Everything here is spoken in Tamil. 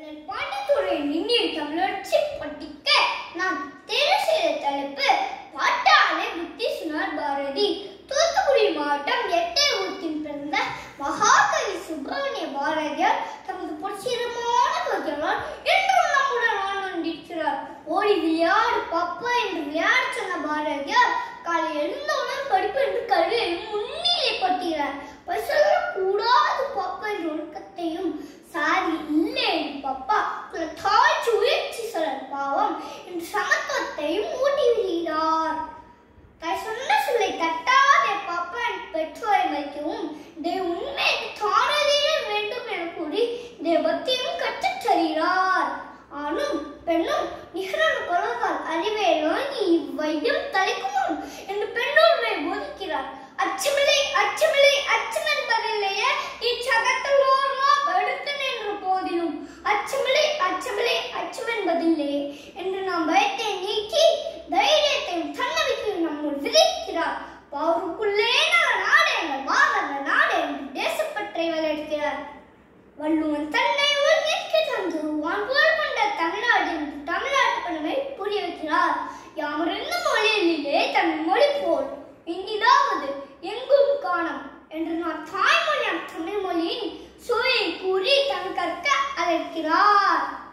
கண்ணன் பாண்டித்துறை நின்னில் தமிழர்ச்சி பட்டிக்க நாம் தேர்வு செய்த தலைப்பு பாட்டாளை புத்தி சுனார் பாரதி தூத்துக்குடி மாவட்டம் எட்டயபுரத்தில் பிறந்த மகாகவி சுப்பிரமணிய பாரதியார் தமது பொற்சிரமான கவிதைகளால் என்றும் நம்முடன் வாழ்ந்து கொண்டிருக்கிறார் ஓடி விளையாடு பாப்பா என்று விளையாட சொன்ன பாரதியார் காலை எழுந்தவுடன் படிப்பு என்று கல்வியை முன்னிலைப்படுத்துகிறார் பொய் சொல்லக்கூடாது பாப்பா என்ற ஒழுக்கத்தையும் சாதி இல்லை பாப்பா உங்களை தாழ்ச்சி உயர்ச்சி சொல்ல பாவம் என்று சமத்துவத்தையும் ஊட்டி விடுகிறார் தாய் சொன்ன சொல்லை தட்டாதே பாப்பா என் பெற்றோரை மதிக்கவும் தே உண்மை தானறிய வேண்டும் என கூறி தேவத்தையும் கற்றுத் தருகிறார் ஆணும் பெண்ணும் நிகரான குரல்கள் அறிவை நோங்கி இவ்வையும் தலைக்கும் என்று பெண்ணோர்மை போதிக்கிறார் அச்சமில்லை அச்சமில்லை அச்சம் என்பதில்லையே இச்சகத்தலோர்லாம் எடுத்து நின்ற போதிலும் அச்சமில்லை அச்சமில்லை அச்சம் என்பதில்லையே என்று நாம் பயத்தை நீக்கி தைரியத்தையும் தன்னம்பிக்கையும் நம்முள் விதைக்கிறார் அவருக்குள்ளே நான் நாடு எங்கள் மாதங்க நாடு என்று தேசப்பற்றை வளர்க்கிறார் வள்ளுவன் தன்னை உலகிற்கு தந்து வான்போல் கொண்ட தமிழ்நாடு என்று தமிழ்நாட்டு பணமை புரிய வைக்கிறார் யாமறிந்த மொழியிலே தமிழ் மொழி போல் இங்கிலாவது எங்கும் காணம் என்று நான் தாய்மொழியாம் தமிழ் மொழியின் சுவையை கூறி தன் கற்க அழைக்கிறார்